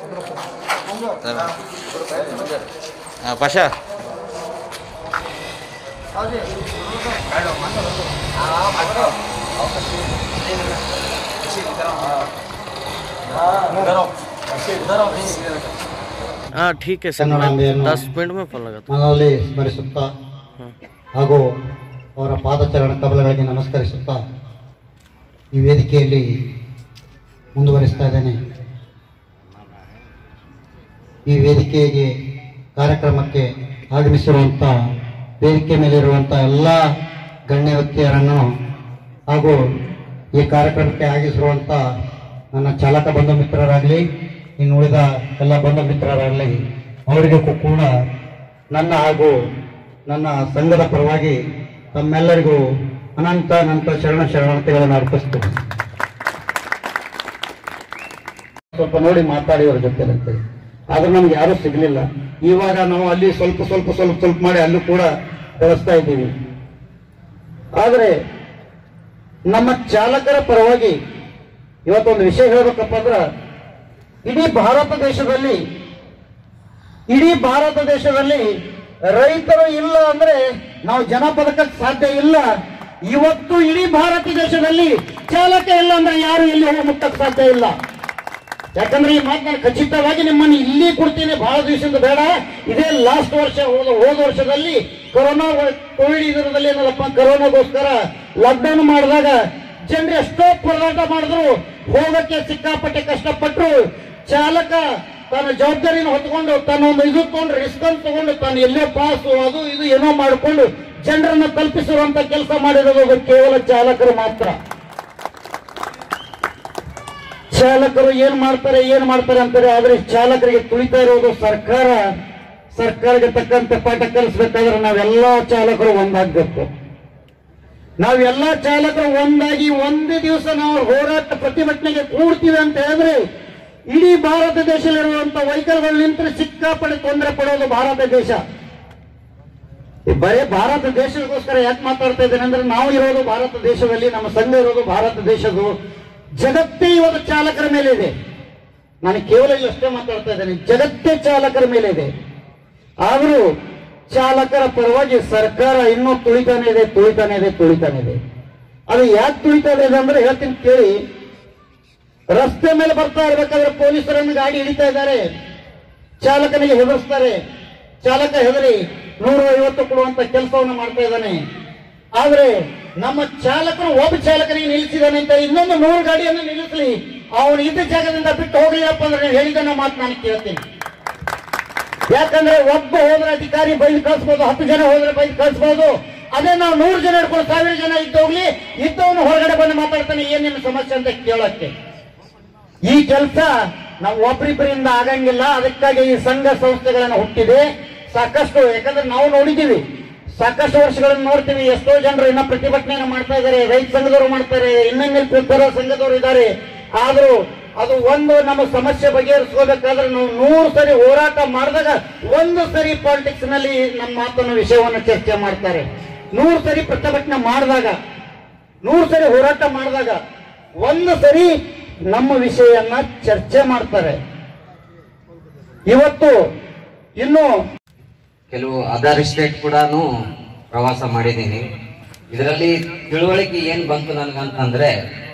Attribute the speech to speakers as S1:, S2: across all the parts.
S1: ಹಾಂ ಪಾಷಾ हाँ ठीक है सर
S2: ಕನ್ನಡಾಂಬೆಯನ್ನು
S1: दस मिनट में फोन लगा
S2: ಮನದಲ್ಲಿ ಸ್ಮರಿಸುತ್ತಾ ಹಾಗೂ ಅವರ ಪಾದಚರಣ ಕಮಲಗಳಿಗೆ ನಮಸ್ಕರಿಸುತ್ತಾ ಈ ವೇದಿಕೆಯಲ್ಲಿ ಮುಂದುವರಿಸ್ತಾ ಇದ್ದೇನೆ ಈ ವೇದಿಕೆಗೆ ಕಾರ್ಯಕ್ರಮಕ್ಕೆ ಆಗಮಿಸಿರುವಂಥ ವೇದಿಕೆ ಮೇಲಿರುವಂಥ ಎಲ್ಲ ಗಣ್ಯ ವ್ಯಕ್ತಿಯರನ್ನು ಹಾಗೂ ಈ ಕಾರ್ಯಕ್ರಮಕ್ಕೆ ಆಗಿಸಿರುವಂಥ ನನ್ನ ಚಾಲಕ ಬಂಧು ಮಿತ್ರರಾಗಲಿ ಇನ್ನು ಉಳಿದ ಎಲ್ಲ ಬಂಧು ಮಿತ್ರರಾಗಲಿ ಅವರಿಗೂ ಕೂಡ ನನ್ನ ಹಾಗೂ ನನ್ನ ಸಂಘದ ಪರವಾಗಿ ತಮ್ಮೆಲ್ಲರಿಗೂ ಅನಂತ ಅನಂತ ಶರಣ ಶರಣಾರ್ಥಿಗಳನ್ನು ಅರ್ಪಿಸ್ತೇನೆ ಸ್ವಲ್ಪ ನೋಡಿ ಮಾತಾಡಿ ಅವ್ರ ಜೊತೆ ಅಂತೇಳಿ ಆದ್ರೆ ನಮ್ಗೆ ಯಾರೂ ಸಿಗ್ಲಿಲ್ಲ ಇವಾಗ ನಾವು ಅಲ್ಲಿ ಸ್ವಲ್ಪ ಸ್ವಲ್ಪ ಸ್ವಲ್ಪ ಸ್ವಲ್ಪ ಮಾಡಿ ಅಲ್ಲೂ ಕೂಡ ಬೆಳೆಸ್ತಾ ಇದ್ದೀವಿ ಆದ್ರೆ ನಮ್ಮ ಚಾಲಕರ ಪರವಾಗಿ ಇವತ್ತೊಂದು ವಿಷಯ ಹೇಳ್ಬೇಕಪ್ಪ ಅಂದ್ರ ಇಡೀ ಭಾರತ ದೇಶದಲ್ಲಿ ಇಡೀ ಭಾರತ ದೇಶದಲ್ಲಿ ರೈತರು ಇಲ್ಲ ಅಂದ್ರೆ ನಾವು ಜನ ಬದುಕಕ್ಕೆ ಸಾಧ್ಯ ಇಲ್ಲ ಇವತ್ತು ಇಡೀ ಭಾರತ ದೇಶದಲ್ಲಿ ಚಾಲಕ ಇಲ್ಲ ಅಂದ್ರೆ ಯಾರು ಇಲ್ಲಿ ಹೋಗಿ ಮುಟ್ಟಕ್ಕೆ ಸಾಧ್ಯ ಇಲ್ಲ ಯಾಕಂದ್ರೆ ಈ ಮಾತು ನಾನು ಖಚಿತವಾಗಿ ನಿಮ್ಮನ್ನು ಇಲ್ಲಿ ಕೊಡ್ತೀನಿ ಬಹಳ ದಿವಸದಿಂದ ಬೇಡ ಇದೇ ಲಾಸ್ಟ್ ವರ್ಷ ಹೋದ ಹೋದ ವರ್ಷದಲ್ಲಿ ಕೊರೋನಾ ಕೋವಿಡ್ ಇದರದಲ್ಲಿ ಏನಲ್ಲಪ್ಪ ಕೊರೋನಾಗೋಸ್ಕರ ಲಾಕ್ಡೌನ್ ಮಾಡಿದಾಗ ಜನರು ಎಷ್ಟೋ ಹೋರಾಟ ಮಾಡಿದ್ರು ಹೋಗಕ್ಕೆ ಸಿಕ್ಕಾಪಟ್ಟೆ ಕಷ್ಟಪಟ್ಟರು ಚಾಲಕ ತನ್ನ ಜವಾಬ್ದಾರಿನ ಹೊತ್ಕೊಂಡು ತನ್ನ ಒಂದು ಇದು ತಗೊಂಡು ರಿಸ್ಕ್ ಅನ್ನು ತಗೊಂಡು ತಾನು ಎಲ್ಲೇ ಪಾಸು ಅದು ಇದು ಏನೋ ಮಾಡಿಕೊಂಡು ಜನರನ್ನ ತಲುಪಿಸುವಂತ ಕೆಲಸ ಮಾಡಿರೋದು ಅದು ಕೇವಲ ಚಾಲಕರು ಮಾತ್ರ ಚಾಲಕರು ಏನ್ ಮಾಡ್ತಾರೆ ಏನ್ ಮಾಡ್ತಾರೆ ಅಂತಾರೆ ಆದ್ರೆ ಚಾಲಕರಿಗೆ ತುಳಿತಾ ಇರೋದು ಸರ್ಕಾರ ಸರ್ಕಾರಕ್ಕೆ ತಕ್ಕಂತೆ ಪಾಠ ಕಲಿಸ್ಬೇಕಾದ್ರೆ ನಾವೆಲ್ಲಾ ಚಾಲಕರು ಒಂದಾಗಬೇಕು ನಾವೆಲ್ಲಾ ಚಾಲಕರು ಒಂದಾಗಿ ಒಂದೇ ದಿವಸ ನಾವು ಹೋರಾಟ ಪ್ರತಿಭಟನೆಗೆ ಕೂಡ್ತೀವಿ ಅಂತ ಹೇಳಿದ್ರೆ ಇಡೀ ಭಾರತ ದೇಶದಲ್ಲಿರುವಂತ ವೆಹಿಕಲ್ಗಳು ನಿಂತರೆ ಸಿಕ್ಕಾಪಟ್ಟೆ ತೊಂದರೆ ಪಡೋದು ಭಾರತ ದೇಶ ಈ ಬರೇ ಭಾರತ ದೇಶಕ್ಕೋಸ್ಕರ ಯಾಕೆ ಮಾತಾಡ್ತಾ ಇದ್ದೇನೆ ಅಂದ್ರೆ ನಾವು ಇರೋದು ಭಾರತ ದೇಶದಲ್ಲಿ ನಮ್ಮ ಸಂಘ ಇರೋದು ಭಾರತ ದೇಶದ್ದು ಜಗತ್ತೇ ಇವತ್ತು ಚಾಲಕರ ಮೇಲೆ ಇದೆ ನಾನು ಕೇವಲ ಇಲ್ಲಿ ಅಷ್ಟೇ ಮಾತಾಡ್ತಾ ಇದ್ದೇನೆ ಜಗತ್ತೇ ಚಾಲಕರ ಮೇಲೆ ಇದೆ ಆದರೂ ಚಾಲಕರ ಪರವಾಗಿ ಸರ್ಕಾರ ಇನ್ನೂ ತುಳಿತಾನೆ ಇದೆ ತುಳಿತಾನೆ ಇದೆ ತುಳಿತಾನೆ ಇದೆ ಅದು ಯಾಕೆ ತುಳಿತಾ ಇದೆ ಅಂದ್ರೆ ಹೇಳ್ತೀನಿ ಕೇಳಿ ರಸ್ತೆ ಮೇಲೆ ಬರ್ತಾ ಇರ್ಬೇಕಾದ್ರೆ ಪೊಲೀಸರನ್ನು ಗಾಡಿ ಹಿಡಿತಾ ಇದ್ದಾರೆ ಚಾಲಕನಿಗೆ ಹೆದರ್ಸ್ತಾರೆ ಚಾಲಕ ಹೆದರಿ ನೂರ ಐವತ್ತು ಕೊಡುವಂತ ಕೆಲಸವನ್ನು ಮಾಡ್ತಾ ಇದ್ದಾನೆ ಆದ್ರೆ ನಮ್ಮ ಚಾಲಕರು ಒಬ್ಬ ಚಾಲಕನಿಗೆ ನಿಲ್ಲಿಸಿದಾನೆ ಅಂತ ಇನ್ನೊಂದು ನೂರು ಗಾಡಿಯನ್ನು ನಿಲ್ಲಿಸಲಿ ಅವನು ಇದ್ದ ಜಾಗದಿಂದ ಬಿಟ್ಟು ಹೋಗ್ಲಿಲ್ಲಪ್ಪ ಅಂದ್ರೆ ನೀವು ಹೇಳಿದ ಮಾತು ನಾನು ಕೇಳ್ತೀನಿ ಯಾಕಂದ್ರೆ ಒಬ್ಬ ಹೋದ್ರೆ ಅಧಿಕಾರಿ ಬೈದು ಕಳಿಸ್ಬೋದು ಹತ್ತು ಜನ ಹೋದ್ರೆ ಬೈದು ಕಳಿಸ್ಬೋದು ಅದೇ ನಾವು ನೂರು ಜನ ಹಿಡ್ಕೊಂಡು ಸಾವಿರ ಜನ ಇದ್ದೋಗ್ಲಿ ಇದ್ದವನು ಹೊರಗಡೆ ಬಂದು ಮಾತಾಡ್ತಾನೆ ಏನ್ ನಿಮ್ಮ ಸಮಸ್ಯೆ ಅಂತ ಕೇಳಕ್ಕೆ ಈ ಕೆಲಸ ನಾವು ಒಬ್ರಿಬ್ಬರಿಂದ ಆಗಂಗಿಲ್ಲ ಅದಕ್ಕಾಗಿ ಈ ಸಂಘ ಸಂಸ್ಥೆಗಳನ್ನ ಹುಟ್ಟಿದೆ ಸಾಕಷ್ಟು ಯಾಕಂದ್ರೆ ನಾವು ನೋಡಿದ್ದೀವಿ ಸಾಕಷ್ಟು ವರ್ಷಗಳನ್ನು ನೋಡ್ತೀವಿ ಎಷ್ಟೋ ಜನರು ಇನ್ನ ಪ್ರತಿಭಟನೆಯನ್ನು ಮಾಡ್ತಾ ಇದ್ದಾರೆ ರೈತ ಸಂಘದವರು ಮಾಡ್ತಾರೆ ಇನ್ನೊಂದು ಇತರ ಸಂಘದವರು ಇದ್ದಾರೆ ಆದ್ರೂ ಅದು ಒಂದು ನಮ್ಮ ಸಮಸ್ಯೆ ಬಗೆಹರಿಸ್ಕೋಬೇಕಾದ್ರೆ ನಾವು ನೂರು ಸರಿ ಹೋರಾಟ ಮಾಡಿದಾಗ ಒಂದು ಸರಿ ಪಾಲಿಟಿಕ್ಸ್ ನಲ್ಲಿ ನಮ್ಮ ಮಾತನ್ನು ವಿಷಯವನ್ನು ಚರ್ಚೆ ಮಾಡ್ತಾರೆ ನೂರು ಸರಿ ಪ್ರತಿಭಟನೆ ಮಾಡಿದಾಗ ನೂರು ಸರಿ ಹೋರಾಟ ಮಾಡಿದಾಗ ಒಂದು ಸರಿ ನಮ್ಮ ವಿಷಯನ್ನ ಚರ್ಚೆ ಮಾಡ್ತಾರೆ ಇವತ್ತು ಇನ್ನು
S3: ಕೆಲವು ಅದರ್ ಸ್ಟೇಟ್ ಕೂಡ ಪ್ರವಾಸ ಮಾಡಿದ್ದೀನಿ ಇದರಲ್ಲಿ ತಿಳುವಳಿಕೆ ಏನ್ ಬಂತು ನನ್ಗಂತಂದ್ರೆ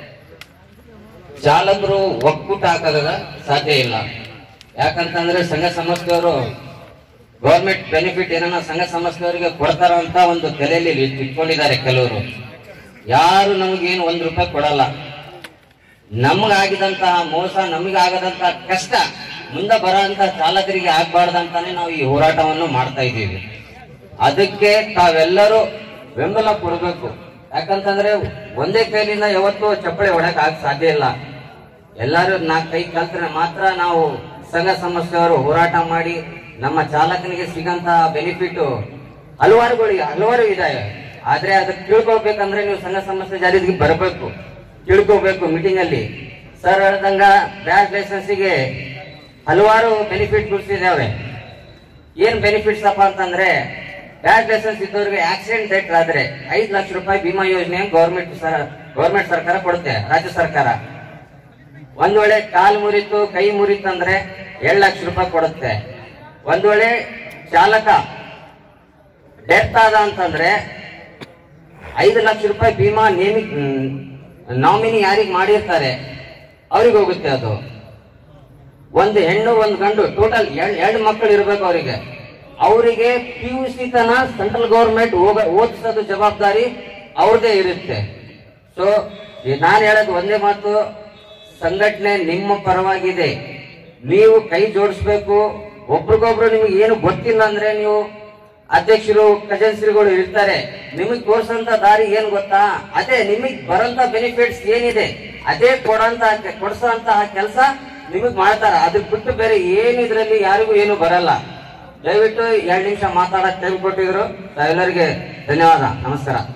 S3: ಚಾಲಕರು ಒಕ್ಕೂಟ ಹಾಕೋದಾಗ ಸಾಧ್ಯ ಇಲ್ಲ ಯಾಕಂತಂದ್ರೆ ಸಂಘ ಸಂಸ್ಥೆಯವರು ಗೌರ್ಮೆಂಟ್ ಬೆನಿಫಿಟ್ ಏನನ್ನ ಸಂಘ ಸಂಸ್ಥೆಯವರಿಗೆ ಕೊಡ್ತಾರ ಅಂತ ಒಂದು ತಲೆಯಲ್ಲಿ ಇಟ್- ಇಟ್ಕೊಂಡಿದ್ದಾರೆ ಕೆಲವರು ಯಾರು ನಮಗೇನು ಒಂದ್ ರೂಪಾಯಿ ಕೊಡಲ್ಲ ನಮಗಾಗಿದಂತಹ ಮೋಸ ನಮಗಾಗದಂತಹ ಕಷ್ಟ ಮುಂದೆ ಬರೋಂತ ಚಾಲಕರಿಗೆ ಆಗ್ಬಾರ್ದಂತಾನೆ ನಾವು ಈ ಹೋರಾಟವನ್ನು ಮಾಡ್ತಾ ಇದ್ದೀವಿ ಅದಕ್ಕೆ ತಾವೆಲ್ಲರೂ ಬೆಂಬಲ ಕೊಡಬೇಕು ಯಾಕಂತಂದ್ರೆ ಒಂದೇ ಕೈಲಿಂದ ಯಾವತ್ತೂ ಚಪ್ಪಳೆ ಹೊಡಕ್ ಆಗ ಸಾಧ್ಯ ಇಲ್ಲ ಎಲ್ಲರೂ ನಾಲ್ಕು ಕೈ ಕಲ್ತ್ರೆ ಮಾತ್ರ ನಾವು ಸಂಘ ಸಂಸ್ಥೆಯವರು ಹೋರಾಟ ಮಾಡಿ ನಮ್ಮ ಚಾಲಕನಿಗೆ ಸಿಗಂತಹ ಬೆನಿಫಿಟ್ ಹಲವಾರುಗಳು ಹಲವಾರು ಇದಾವೆ ಆದ್ರೆ ಅದಕ್ಕೆ ತಿಳ್ಕೊಳ್ಬೇಕಂದ್ರೆ ನೀವು ಸಂಘ ಸಂಸ್ಥೆ ಜಾರಿಗೆ ಬರಬೇಕು ತಿಳ್ಕೋಬೇಕು ಮೀಟಿಂಗ್ ಅಲ್ಲಿ ಸರ್ ಹೇಳ್ದಂಗ ಬ್ಯಾಗ್ ಲೈಸೆನ್ಸಿಗೆ ಹಲವಾರು ಬೆನಿಫಿಟ್ ಇದಾವೆ ಏನ್ ಬೆನಿಫಿಟ್ಸ್ ಅಪ್ಪ ಅಂತಂದ್ರೆ ಬ್ಯಾಗ್ ಲೈಸೆನ್ಸ್ ಇದ್ದವ್ರಿಗೆ ಆಕ್ಸಿಡೆಂಟ್ ರೇಟ್ ಆದ್ರೆ ಐದು ಲಕ್ಷ ರೂಪಾಯಿ ಬಿಮಾ ಯೋಜನೆ ಗೌರ್ಮೆಂಟ್ ಗೌರ್ಮೆಂಟ್ ಸರ್ಕಾರ ಕೊಡುತ್ತೆ ರಾಜ್ಯ ಸರ್ಕಾರ ಒಂದ್ ವೇಳೆ ಕಾಲ್ ಮುರಿತು ಕೈ ಮುರಿತು ಅಂದ್ರೆ ಏಳು ಲಕ್ಷ ರೂಪಾಯಿ ಕೊಡುತ್ತೆ ಒಂದ್ ವೇಳೆ ಚಾಲಕ ಡೆತ್ ಆದ ಅಂತಂದ್ರೆ ಐದು ಲಕ್ಷ ರೂಪಾಯಿ ಭೀಮಾ ನೇಮಿ ನಾಮಿನಿ ಯಾರಿಗೆ ಮಾಡಿರ್ತಾರೆ ಅವ್ರಿಗೆ ಹೋಗುತ್ತೆ ಅದು ಒಂದು ಹೆಣ್ಣು ಒಂದು ಗಂಡು ಟೋಟಲ್ ಎರಡು ಮಕ್ಕಳು ಇರ್ಬೇಕು ಅವರಿಗೆ ಅವರಿಗೆ ಪಿ ಯು ಸಿ ತನ ಸೆಂಟ್ರಲ್ ಗೌರ್ಮೆಂಟ್ ಹೋಗ ಓದಿಸೋದು ಜವಾಬ್ದಾರಿ ಅವ್ರದೇ ಇರುತ್ತೆ ಸೊ ನಾನು ಹೇಳೋದು ಒಂದೇ ಮಾತು ಸಂಘಟನೆ ನಿಮ್ಮ ಪರವಾಗಿದೆ ನೀವು ಕೈ ಜೋಡಿಸ್ಬೇಕು ಒಬ್ರಿಗೊಬ್ರು ನಿಮಗೆ ಏನು ಗೊತ್ತಿಲ್ಲ ಅಂದ್ರೆ ನೀವು ಅಧ್ಯಕ್ಷರು ಖಜಾನ್ಸಿಗಳು ಇರ್ತಾರೆ ನಿಮಗ್ ತೋರ್ಸಂತ ದಾರಿ ಏನ್ ಗೊತ್ತಾ ಅದೇ ನಿಮಗ್ ಬರಂತ ಬೆನಿಫಿಟ್ಸ್ ಏನಿದೆ ಅದೇ ಕೊಡಂತ ಕೊಡ್ಸಂತಹ ಕೆಲಸ ನಿಮಗ್ ಮಾಡ್ತಾರ ಅದಕ್ ಬಿಟ್ಟು ಬೇರೆ ಏನು ಇದ್ರಲ್ಲಿ ಯಾರಿಗೂ ಏನು ಬರಲ್ಲ ದಯವಿಟ್ಟು ಎರಡು ನಿಮಿಷ ಮಾತಾಡಕ್ ಟೈಮ್ ಕೊಟ್ಟಿದ್ರು ಎಲ್ಲರಿಗೆ ಧನ್ಯವಾದ ನಮಸ್ಕಾರ